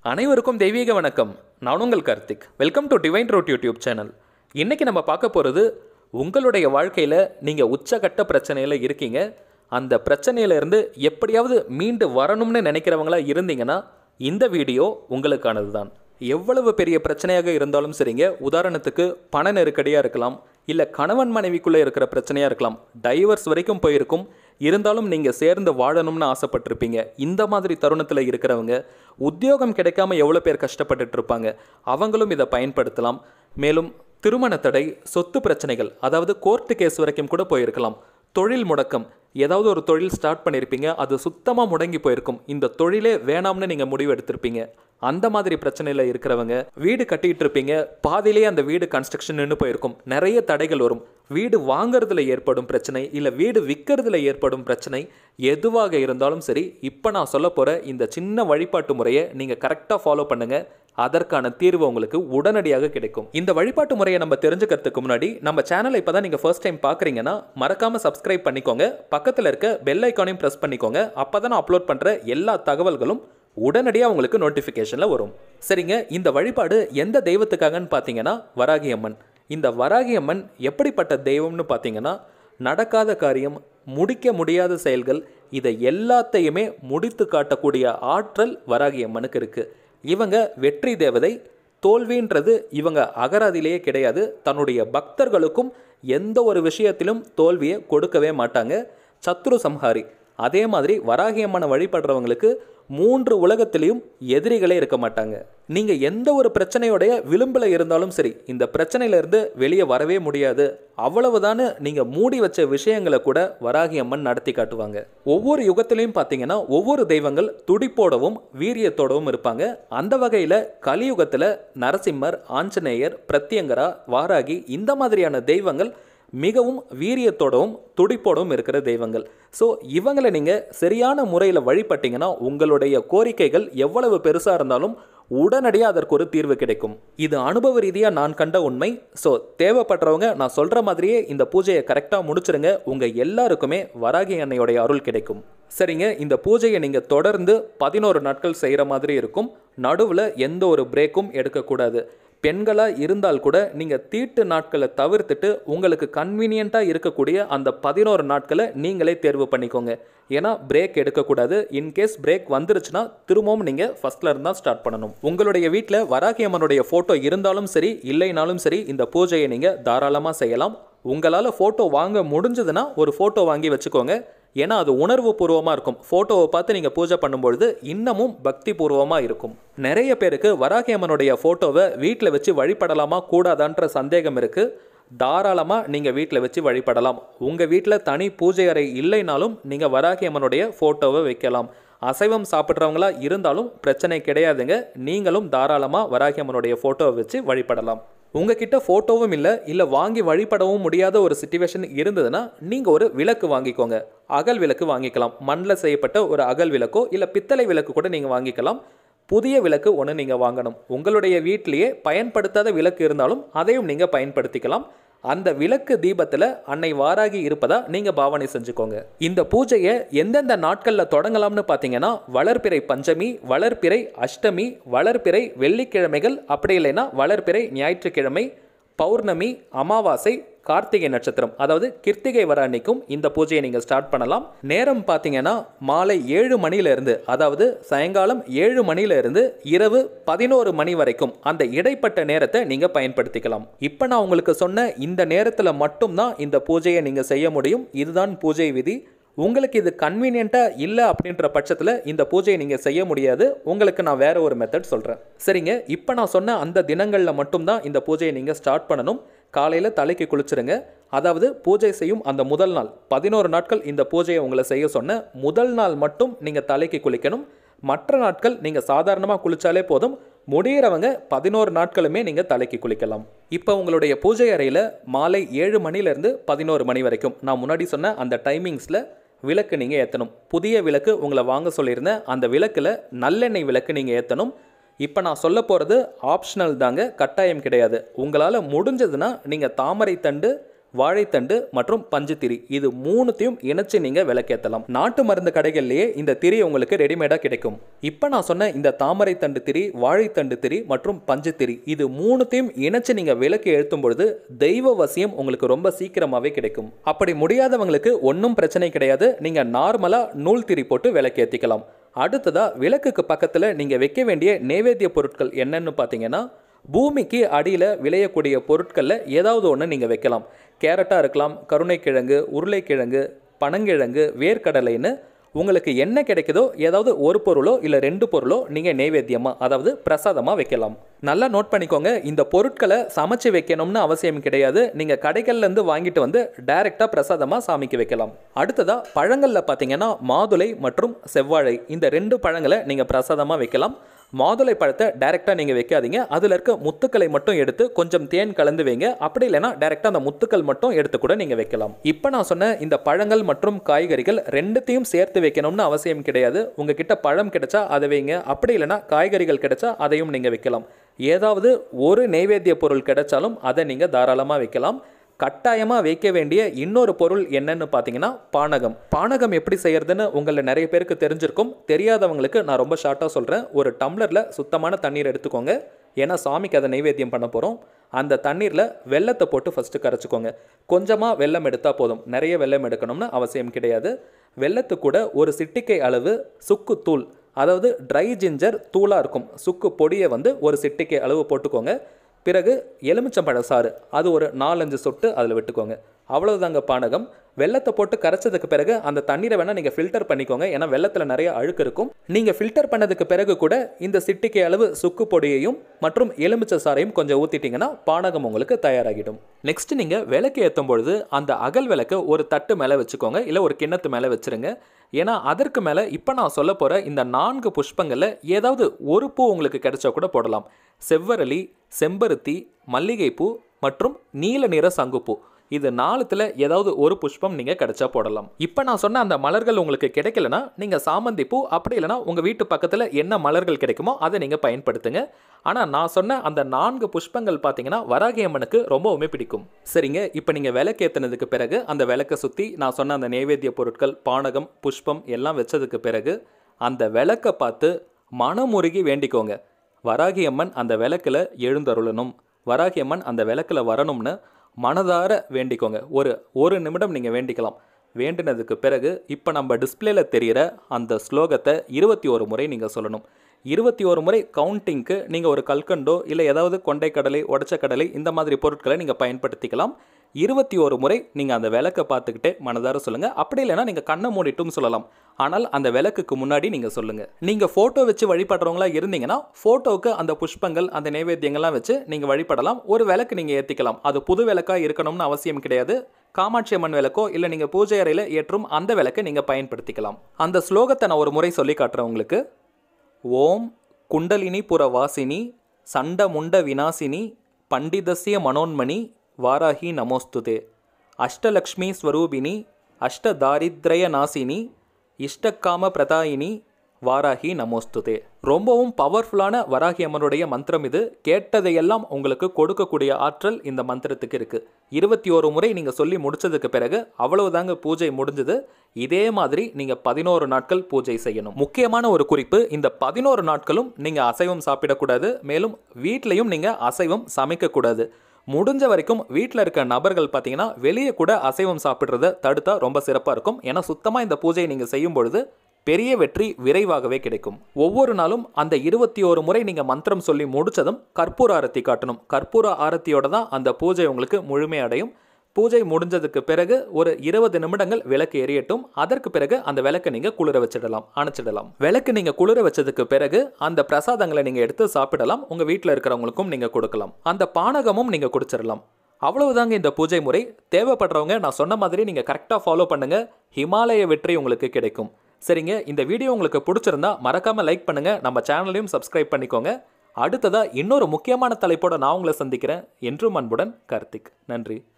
அனைவருக்கும் தெய்வீக வணக்கம் நான் உங்கள் Karthik welcome to divine road YouTube channel இன்றைக்கி நம்ம பார்க்க போகிறது உங்களுடைய வாழ்க்கையில் நீங்கள் உச்சகட்ட பிரச்சனையில் இருக்கீங்க அந்த பிரச்சனையிலேருந்து எப்படியாவது மீண்டு வரணும்னு நினைக்கிறவங்களா இருந்தீங்கன்னா இந்த வீடியோ உங்களுக்கானது தான் எவ்வளவு பெரிய பிரச்சனையாக இருந்தாலும் சரிங்க உதாரணத்துக்கு பண நெருக்கடியாக இருக்கலாம் இல்லை கணவன் மனைவிக்குள்ளே இருக்கிற பிரச்சனையாக இருக்கலாம் டைவர்ஸ் வரைக்கும் போயிருக்கும் இருந்தாலும் நீங்கள் சேர்ந்து வாழணும்னு ஆசைப்பட்டிருப்பீங்க இந்த மாதிரி தருணத்தில் இருக்கிறவங்க உத்தியோகம் கிடைக்காம எவ்வளோ பேர் கஷ்டப்பட்டுட்டு இருப்பாங்க அவங்களும் இதை பயன்படுத்தலாம் மேலும் திருமண தடை சொத்து பிரச்சனைகள் அதாவது கோர்ட்டு கேஸ் வரைக்கும் கூட போயிருக்கலாம் தொழில் முடக்கம் ஏதாவது ஒரு தொழில் ஸ்டார்ட் பண்ணியிருப்பீங்க அது சுத்தமாக முடங்கி போயிருக்கும் இந்த தொழிலே வேணாம்னு நீங்கள் முடிவு எடுத்திருப்பீங்க அந்த மாதிரி பிரச்சனையில் இருக்கிறவங்க வீடு கட்டிட்டு இருப்பீங்க பாதியிலேயே அந்த வீடு கன்ஸ்ட்ரக்ஷன் நின்று போயிருக்கும் நிறைய தடைகள் வரும் வீடு வாங்குறதுல ஏற்படும் பிரச்சனை இல்லை வீடு விற்கிறதுல ஏற்படும் பிரச்சனை எதுவாக இருந்தாலும் சரி இப்போ நான் சொல்ல போகிற இந்த சின்ன வழிபாட்டு முறையை நீங்கள் கரெக்டாக ஃபாலோ பண்ணுங்கள் அதற்கான தீர்வு உங்களுக்கு உடனடியாக கிடைக்கும் இந்த வழிபாட்டு முறையை நம்ம தெரிஞ்சுக்கிறதுக்கு முன்னாடி நம்ம சேனலை இப்போ தான் நீங்கள் ஃபர்ஸ்ட் டைம் பார்க்குறீங்கன்னா மறக்காமல் சப்ஸ்கிரைப் பண்ணிக்கோங்க பக்கத்தில் இருக்க பெல் ஐக்கானையும் ப்ரெஸ் பண்ணிக்கோங்க அப்போ தான் நான் அப்லோட் பண்ணுற எல்லா தகவல்களும் உடனடியாக உங்களுக்கு நோட்டிஃபிகேஷனில் வரும் சரிங்க இந்த வழிபாடு எந்த தெய்வத்துக்காகன்னு பார்த்தீங்கன்னா வராகி அம்மன் இந்த வராகி அம்மன் எப்படிப்பட்ட தெய்வம்னு பார்த்தீங்கன்னா நடக்காத காரியம் முடிக்க முடியாத செயல்கள் இதை எல்லாத்தையுமே முடித்து காட்டக்கூடிய ஆற்றல் வராகி அம்மனுக்கு இருக்குது இவங்க வெற்றி தேவதை தோல்வின்றது இவங்க அகராதிலேயே கிடையாது தன்னுடைய பக்தர்களுக்கும் எந்த ஒரு விஷயத்திலும் தோல்வியை கொடுக்கவே மாட்டாங்க சத்ரு சம்ஹாரி அதே மாதிரி வராகி அம்மனை வழிபடுறவங்களுக்கு மூன்று உலகத்திலையும் எதிரிகளே இருக்க மாட்டாங்க நீங்கள் எந்த ஒரு பிரச்சனையோடைய விளிம்பில் இருந்தாலும் சரி இந்த பிரச்சனையிலேருந்து வெளியே வரவே முடியாது அவ்வளவுதானு நீங்கள் மூடி வச்ச விஷயங்களை கூட வராகி அம்மன் நடத்தி காட்டுவாங்க ஒவ்வொரு யுகத்திலையும் பார்த்தீங்கன்னா ஒவ்வொரு தெய்வங்கள் துடிப்போடவும் வீரியத்தோடவும் இருப்பாங்க அந்த வகையில் கலியுகத்தில் நரசிம்மர் ஆஞ்சநேயர் பிரத்யங்கரா வாராகி இந்த மாதிரியான தெய்வங்கள் மிகவும் வீரியத்தோடவும் துடிப்போடவும் இருக்கிற தெய்வங்கள் ஸோ இவங்களை நீங்கள் சரியான முறையில் வழிபட்டீங்கன்னா உங்களுடைய கோரிக்கைகள் எவ்வளவு பெருசாக இருந்தாலும் உடனடியாக அதற்கு ஒரு தீர்வு கிடைக்கும் இது அனுபவ ரீதியாக நான் கண்ட உண்மை ஸோ தேவைப்படுறவங்க நான் சொல்கிற மாதிரியே இந்த பூஜையை கரெக்டாக முடிச்சிருங்க உங்கள் எல்லாருக்குமே வராகி அன்னையோடைய அருள் கிடைக்கும் சரிங்க இந்த பூஜையை நீங்கள் தொடர்ந்து பதினோரு நாட்கள் செய்கிற மாதிரி இருக்கும் நடுவில் எந்த ஒரு பிரேக்கும் எடுக்கக்கூடாது பெண்களாக இருந்தால் கூட நீங்கள் தீட்டு நாட்களை தவிர்த்துட்டு உங்களுக்கு கன்வீனியண்ட்டாக இருக்கக்கூடிய அந்த பதினோரு நாட்களை நீங்களே தேர்வு பண்ணிக்கோங்க ஏன்னா பிரேக் எடுக்கக்கூடாது இன்கேஸ் பிரேக் வந்துருச்சுன்னா திரும்பவும் நீங்கள் ஃபஸ்ட்டில் இருந்தால் ஸ்டார்ட் பண்ணணும் உங்களுடைய வீட்டில் வராகி அம்மனுடைய ஃபோட்டோ இருந்தாலும் சரி இல்லைனாலும் சரி இந்த பூஜையை நீங்கள் தாராளமாக செய்யலாம் உங்களால் ஃபோட்டோ வாங்க முடிஞ்சதுன்னா ஒரு ஃபோட்டோ வாங்கி வச்சுக்கோங்க ஏன்னா அது உணர்வு பூர்வமாக இருக்கும் ஃபோட்டோவை பார்த்து நீங்கள் பூஜை பண்ணும்பொழுது இன்னமும் பக்தி பூர்வமாக இருக்கும் நிறைய பேருக்கு வராகி அம்மனுடைய ஃபோட்டோவை வீட்டில் வச்சு வழிபடலாமா கூடாதான்ற சந்தேகம் இருக்குது தாராளமாக நீங்கள் வீட்டில் வச்சு வழிபடலாம் உங்கள் வீட்டில் தனி பூஜை அறை இல்லைனாலும் நீங்கள் வராகி அம்மனுடைய ஃபோட்டோவை வைக்கலாம் அசைவம் சாப்பிட்றவங்களா இருந்தாலும் பிரச்சனை கிடையாதுங்க நீங்களும் தாராளமாக வராகி அம்மனுடைய ஃபோட்டோவை வச்சு வழிபடலாம் உங்ககிட்ட ஃபோட்டோவும் இல்லை இல்லை வாங்கி வழிபடவும் முடியாத ஒரு சுச்சுவேஷன் இருந்ததுன்னா நீங்கள் ஒரு விளக்கு வாங்கிக்கோங்க அகல் விளக்கு வாங்கிக்கலாம் மண்ணில் செய்யப்பட்ட ஒரு அகல் விளக்கோ இல்லை பித்தளை விளக்கு கூட நீங்கள் வாங்கிக்கலாம் புதிய விளக்கு ஒன்று நீங்கள் வாங்கணும் உங்களுடைய வீட்டிலேயே பயன்படுத்தாத விளக்கு இருந்தாலும் அதையும் நீங்கள் பயன்படுத்திக்கலாம் அந்த விளக்கு தீபத்தில் அன்னை வாராகி இருப்பதா நீங்கள் பாவனை செஞ்சுக்கோங்க இந்த பூஜையை எந்தெந்த நாட்களில் தொடங்கலாம்னு பார்த்தீங்கன்னா வளர்பிறை பஞ்சமி வளர்பிறை அஷ்டமி வளர்பிறை வெள்ளிக்கிழமைகள் அப்படி இல்லைன்னா வளர்பிறை ஞாயிற்றுக்கிழமை பௌர்ணமி அமாவாசை கார்த்திகை நட்சத்திரம் அதாவது கிருத்திகை வர அன்னைக்கும் இந்த பூஜையை நீங்கள் ஸ்டார்ட் பண்ணலாம் நேரம் பார்த்தீங்கன்னா மாலை ஏழு மணியிலிருந்து அதாவது சாயங்காலம் ஏழு மணியிலிருந்து இரவு பதினோரு மணி வரைக்கும் அந்த இடைப்பட்ட நேரத்தை நீங்கள் பயன்படுத்திக்கலாம் இப்போ நான் உங்களுக்கு சொன்ன இந்த நேரத்தில் மட்டும்தான் இந்த பூஜையை நீங்கள் செய்ய முடியும் இதுதான் பூஜை விதி உங்களுக்கு இது கன்வீனியண்ட்டாக இல்லை அப்படின்ற பட்சத்தில் இந்த பூஜையை நீங்கள் செய்ய முடியாது உங்களுக்கு நான் வேற ஒரு மெத்தட் சொல்கிறேன் சரிங்க இப்போ நான் சொன்ன அந்த தினங்களில் மட்டும்தான் இந்த பூஜையை நீங்கள் ஸ்டார்ட் பண்ணணும் காலையில் தலைக்கு குளிச்சிருங்க அதாவது பூஜை செய்யும் அந்த முதல் நாள் பதினோரு நாட்கள் இந்த பூஜையை உங்களை செய்ய சொன்ன முதல் நாள் மட்டும் நீங்கள் தலைக்கு குளிக்கணும் மற்ற நாட்கள் நீங்கள் சாதாரணமாக குளிச்சாலே போதும் முடிகிறவங்க பதினோரு நாட்களுமே நீங்கள் தலைக்கு குளிக்கலாம் இப்போ உங்களுடைய பூஜை அறையில் மாலை ஏழு மணிலேருந்து பதினோரு மணி வரைக்கும் நான் முன்னாடி சொன்ன அந்த டைமிங்ஸில் விளக்கு நீங்கள் ஏற்றணும் புதிய விளக்கு உங்களை வாங்க சொல்லியிருந்தேன் அந்த விளக்கில் நல்லெண்ணெய் விளக்கு நீங்கள் ஏற்றணும் இப்போ நான் சொல்ல போகிறது ஆப்ஷனல் தாங்க கட்டாயம் கிடையாது உங்களால் முடிஞ்சதுன்னா நீங்கள் தாமரை தண்டு வாழைத்தண்டு மற்றும் பஞ்சுத்திரி இது மூணுத்தையும் இணைச்சு நீங்க விளக்கேற்றலாம் நாட்டு மருந்து கடைகள்லயே இந்த திரி உங்களுக்கு ரெடிமேடா கிடைக்கும் இப்போ நான் சொன்ன இந்த தாமரை தண்டு திரி வாழைத்தண்டு திரி மற்றும் பஞ்சுத்திரி இது மூணுத்தையும் இணைச்சு நீங்க விளக்கு எழுத்தும் பொழுது தெய்வ வசியம் உங்களுக்கு ரொம்ப சீக்கிரமாவே கிடைக்கும் அப்படி முடியாதவங்களுக்கு ஒன்றும் பிரச்சனை கிடையாது நீங்க நார்மலா நூல் திரி போட்டு விளக்கேற்றிக்கலாம் அடுத்ததா விளக்குக்கு பக்கத்துல நீங்க வைக்க வேண்டிய நைவேத்திய பொருட்கள் என்னன்னு பார்த்தீங்கன்னா பூமிக்கு அடியில் விளையக்கூடிய பொருட்களில் ஏதாவது ஒன்று நீங்கள் வைக்கலாம் கேரட்டாக இருக்கலாம் கருணைக்கிழங்கு உருளைக்கிழங்கு பனங்கிழங்கு வேர்க்கடலைன்னு உங்களுக்கு என்ன கிடைக்குதோ ஏதாவது ஒரு பொருளோ இல்லை ரெண்டு பொருளோ நீங்கள் நைவேத்தியமாக அதாவது பிரசாதமாக வைக்கலாம் நல்லா நோட் பண்ணிக்கோங்க இந்த பொருட்களை சமைச்சு வைக்கணும்னு அவசியம் கிடையாது நீங்கள் கடைகள்லேருந்து வாங்கிட்டு வந்து டைரெக்டாக பிரசாதமாக சாமிக்கு வைக்கலாம் அடுத்ததாக பழங்களில் பார்த்தீங்கன்னா மாதுளை மற்றும் செவ்வாழை இந்த ரெண்டு பழங்களை நீங்கள் பிரசாதமாக வைக்கலாம் மாதுளை பழத்தை டைரெக்டாக நீங்கள் வைக்காதீங்க அதில் இருக்க முத்துக்களை மட்டும் எடுத்து கொஞ்சம் தேன் கலந்து வைங்க அப்படி இல்லைன்னா டைரெக்டாக அந்த முத்துக்கள் மட்டும் எடுத்து கூட நீங்கள் வைக்கலாம் இப்போ நான் சொன்ன இந்த பழங்கள் மற்றும் காய்கறிகள் ரெண்டுத்தையும் சேர்த்து வைக்கணும்னு அவசியம் கிடையாது உங்ககிட்ட பழம் கிடைச்சா அதை வைங்க அப்படி இல்லைன்னா காய்கறிகள் கிடைச்சா அதையும் நீங்கள் வைக்கலாம் ஏதாவது ஒரு நைவேத்திய பொருள் கிடைச்சாலும் அதை நீங்கள் தாராளமாக வைக்கலாம் கட்டாயமாக வைக்க வேண்டிய இன்னொரு பொருள் என்னன்னு பார்த்தீங்கன்னா பானகம் பானகம் எப்படி செய்யறதுன்னு உங்களில் நிறைய பேருக்கு தெரிஞ்சிருக்கும் தெரியாதவங்களுக்கு நான் ரொம்ப ஷார்ட்டாக சொல்கிறேன் ஒரு டம்ளரில் சுத்தமான தண்ணீர் எடுத்துக்கோங்க ஏன்னா சாமிக்கு அதை நைவேத்தியம் பண்ண போகிறோம் அந்த தண்ணீரில் வெள்ளத்தை போட்டு ஃபஸ்ட்டு கரைச்சிக்கோங்க கொஞ்சமாக வெல்லம் எடுத்தால் போதும் நிறைய வெல்லம் எடுக்கணும்னு அவசியம் கிடையாது வெள்ளத்து கூட ஒரு சிட்டிக்கை அளவு சுக்கு தூள் அதாவது ட்ரை ஜிஞ்சர் தூளாக இருக்கும் சுக்கு பொடியை வந்து ஒரு சிட்டிக்கை அளவு போட்டுக்கோங்க பிறகு எலுமிச்சம்பழ சாறு அது ஒரு நாலஞ்சு சொட்டு அதில் விட்டுக்கோங்க அவ்வளவுதாங்க பானகம் வெள்ளத்தை போட்டு கரைச்சதுக்கு பிறகு அந்த தண்ணீரை வேணால் நீங்கள் ஃபில்டர் பண்ணிக்கோங்க ஏன்னா வெள்ளத்தில் நிறைய அழுக்கு இருக்கும் நீங்கள் ஃபில்டர் பண்ணதுக்கு பிறகு கூட இந்த சிட்டிக்கை அளவு சுக்கு பொடியையும் மற்றும் எலுமிச்சை சாறையும் கொஞ்சம் ஊற்றிட்டீங்கன்னா பானகம் உங்களுக்கு தயாராகிடும் நெக்ஸ்ட் நீங்கள் விளக்கு ஏற்றும் பொழுது அந்த அகல் விளக்கை ஒரு தட்டு மேலே வச்சுக்கோங்க இல்லை ஒரு கிண்ணத்து மேலே வச்சுருங்க ஏன்னா அதற்கு மேலே இப்போ நான் சொல்ல போகிற இந்த நான்கு புஷ்பங்களில் ஏதாவது ஒரு பூ உங்களுக்கு கிடைச்சா கூட போடலாம் செவ்வரளி செம்பருத்தி மல்லிகைப்பூ மற்றும் நீல நிற சங்குப்பூ இது நாலுத்துல ஏதாவது ஒரு புஷ்பம் நீங்கள் கிடைச்சா போடலாம் இப்போ நான் சொன்ன அந்த மலர்கள் உங்களுக்கு கிடைக்கலனா நீங்கள் சாமந்தி பூ அப்படி இல்லைனா உங்கள் வீட்டு பக்கத்தில் என்ன மலர்கள் கிடைக்குமோ அதை நீங்கள் பயன்படுத்துங்க ஆனால் நான் சொன்ன அந்த நான்கு புஷ்பங்கள் பார்த்தீங்கன்னா வராகி அம்மனுக்கு ரொம்பவுமே பிடிக்கும் சரிங்க இப்போ நீங்கள் விளக்கேற்றினதுக்கு பிறகு அந்த விளக்கை சுற்றி நான் சொன்ன அந்த நைவேத்திய பொருட்கள் பானகம் புஷ்பம் எல்லாம் வச்சதுக்கு பிறகு அந்த விளக்கை பார்த்து மனமுருகி வேண்டிக்கோங்க வராகி அம்மன் அந்த விளக்கில் எழுந்தருளணும் வராகி அம்மன் அந்த விளக்கில் வரணும்னு மனதார வேண்டிக்கோங்க ஒரு ஒரு நிமிடம் நீங்கள் வேண்டிக்கலாம் வேண்டினதுக்கு பிறகு இப்போ நம்ம டிஸ்பிளேல தெரிகிற அந்த ஸ்லோகத்தை இருபத்தி ஒரு முறை நீங்கள் சொல்லணும் இருபத்தி ஒரு முறை கவுண்டிங்க்கு நீங்கள் ஒரு கல்கண்டோ இல்லை ஏதாவது கொண்டை கடலை உடச்ச கடலை இந்த மாதிரி பொருட்களை நீங்கள் பயன்படுத்திக்கலாம் இருபத்தி ஒரு முறை நீங்கள் அந்த விளக்கை பார்த்துக்கிட்டே மனதார சொல்லுங்கள் அப்படி இல்லைன்னா நீங்கள் கண்ணை மூடிட்டும் சொல்லலாம் ஆனால் அந்த விளக்குக்கு முன்னாடி நீங்கள் சொல்லுங்கள் நீங்கள் ஃபோட்டோ வச்சு வழிபடுறவங்களா இருந்தீங்கன்னா ஃபோட்டோவுக்கு அந்த புஷ்பங்கள் அந்த நைவேத்தியங்கள்லாம் வச்சு நீங்கள் வழிபடலாம் ஒரு விளக்கு நீங்கள் ஏற்றிக்கலாம் அது புது விளக்காக இருக்கணும்னு அவசியம் கிடையாது காமாட்சி அம்மன் விளக்கோ இல்லை நீங்கள் பூஜை அறையில் ஏற்றும் அந்த விளக்கை நீங்கள் பயன்படுத்திக்கலாம் அந்த ஸ்லோகத்தை நான் ஒரு முறை சொல்லி காட்டுறேன் உங்களுக்கு ஓம் குண்டலினி புற வாசினி சண்ட முண்ட விநாசினி பண்டிதஸ்ய மனோன்மணி வாராகி நமோஸ்துதே அஷ்டலக்ஷ்மி ஸ்வரூபிணி அஷ்டதாரித்ரய நாசினி இஷ்டக்காம பிரதாயினி வாராகி நமோஸ்துதே ரொம்பவும் பவர்ஃபுல்லான வராகி அம்மனுடைய மந்திரம் இது கேட்டதையெல்லாம் உங்களுக்கு கொடுக்கக்கூடிய ஆற்றல் இந்த மந்திரத்துக்கு இருக்கு இருபத்தி ஒரு முறை நீங்க சொல்லி முடிச்சதுக்கு பிறகு அவ்வளவுதாங்க பூஜை முடிஞ்சது இதே மாதிரி நீங்க பதினோரு நாட்கள் பூஜை செய்யணும் முக்கியமான ஒரு குறிப்பு இந்த பதினோரு நாட்களும் நீங்க அசைவம் சாப்பிடக்கூடாது மேலும் வீட்லையும் நீங்க அசைவம் சமைக்கக்கூடாது முடிஞ்ச வரைக்கும் வீட்டில் இருக்க நபர்கள் பார்த்தீங்கன்னா வெளியே கூட அசைவம் சாப்பிட்றத தடுத்தா ரொம்ப சிறப்பாக இருக்கும் ஏன்னா சுத்தமாக இந்த பூஜையை நீங்கள் செய்யும் பொழுது பெரிய வெற்றி விரைவாகவே கிடைக்கும் ஒவ்வொரு நாளும் அந்த இருபத்தி ஒரு முறை நீங்கள் மந்திரம் சொல்லி முடிச்சதும் கற்பூர ஆரத்தி காட்டணும் கற்பூர ஆரத்தியோட தான் அந்த பூஜை உங்களுக்கு முழுமை அடையும் பூஜை முடிஞ்சதுக்கு பிறகு ஒரு இருபது நிமிடங்கள் விளக்கு எரியட்டும் அதற்கு பிறகு அந்த விளக்கை நீங்கள் குளிர வச்சிடலாம் அணைச்சிடலாம் விளக்கு நீங்கள் குளிர வச்சதுக்கு பிறகு அந்த பிரசாதங்களை நீங்கள் எடுத்து சாப்பிடலாம் உங்கள் வீட்டில் இருக்கிறவங்களுக்கும் நீங்கள் கொடுக்கலாம் அந்த பானகமும் நீங்கள் குடிச்சிடலாம் அவ்வளவுதாங்க இந்த பூஜை முறை தேவைப்படுறவங்க நான் சொன்ன மாதிரி நீங்கள் கரெக்டாக ஃபாலோ பண்ணுங்க ஹிமாலய வெற்றி உங்களுக்கு கிடைக்கும் சரிங்க இந்த வீடியோ உங்களுக்கு பிடிச்சிருந்தா மறக்காம லைக் பண்ணுங்க நம்ம சேனலையும் சப்ஸ்கிரைப் பண்ணிக்கோங்க அடுத்ததா இன்னொரு முக்கியமான தலைப்போட நான் உங்களை சந்திக்கிறேன் என்றும் அன்புடன் கார்த்திக் நன்றி